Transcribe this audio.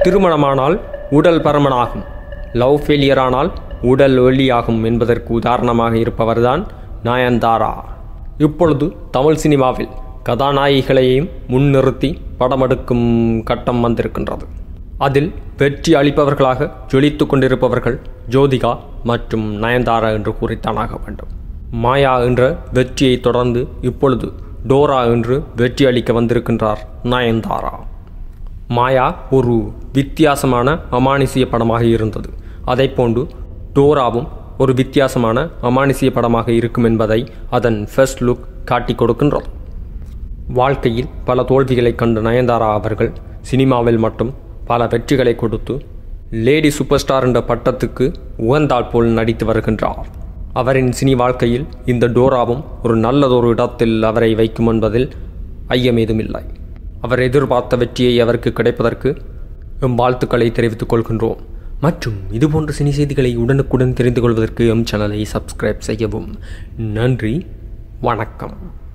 திருமணமானால் உடல் பருமனாகும் love failure ஆனால் உடல் ஒல்லியாகும் என்பதற்கு உதாரணமாக இருப்பவர்தான் நயன்தாரா இப்பொழுது தமிழ் சினிமாவில் கதாநாயகிகளையும் முன்னிறுத்தி படமெடுக்கும் கட்டம் வந்திருக்கின்றது அதில் வெற்றி அளிப்பவர்களாக ஜொலித்து கொண்டிருப்பவர்கள் ஜோதிகா மற்றும் நயன்தாரா என்று கூறித்தானாக வேண்டும் மாயா என்ற வெற்றியை தொடர்ந்து இப்பொழுது டோரா என்று வெற்றி அளிக்க வந்திருக்கின்றார் நயன்தாரா மாயா ஒரு வித்தியாசமான அமானுஷிய படமாக இருந்தது அதைப்போன்று டோராவும் ஒரு வித்தியாசமான அமானுஷிய படமாக இருக்கும் என்பதை அதன் ஃபர்ஸ்ட் லுக் காட்டிக் கொடுக்கின்றது வாழ்க்கையில் பல தோல்விகளை கண்ட நயன்தாரா அவர்கள் சினிமாவில் மட்டும் பல வெற்றிகளை கொடுத்து லேடி சூப்பர் ஸ்டார் என்ற பட்டத்துக்கு உகந்தால் போல் நடித்து வருகின்றார் அவரின் சினி வாழ்க்கையில் இந்த டோராவும் ஒரு நல்லதொரு இடத்தில் அவரை வைக்கும் என்பதில் ஐயமேதுமில்லை அவர் எதிர்பார்த்த வெற்றியை அவருக்கு கிடைப்பதற்கு எம் வாழ்த்துக்களை தெரிவித்துக் கொள்கின்றோம் மற்றும் இதுபோன்ற சினி செய்திகளை உடனுக்குடன் தெரிந்து கொள்வதற்கு எம் சேனலை சப்ஸ்கிரைப் செய்யவும் நன்றி வணக்கம்